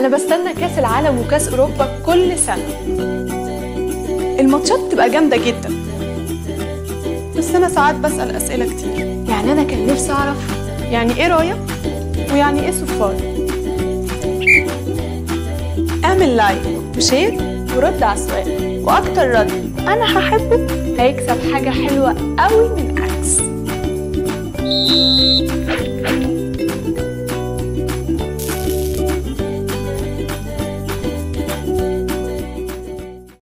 انا بستنى كاس العالم وكاس اوروبا كل سنه الماتشات بتبقى جامدة جدا بس أنا ساعات بسأل أسئلة كتير يعني انا كان نفسي اعرف يعني إيه راية؟ ويعني إيه صفار؟ اعمل لايك وشير ورد على السؤال وأكتر رد أنا هحبه هيكسب حاجه حلوه قوي من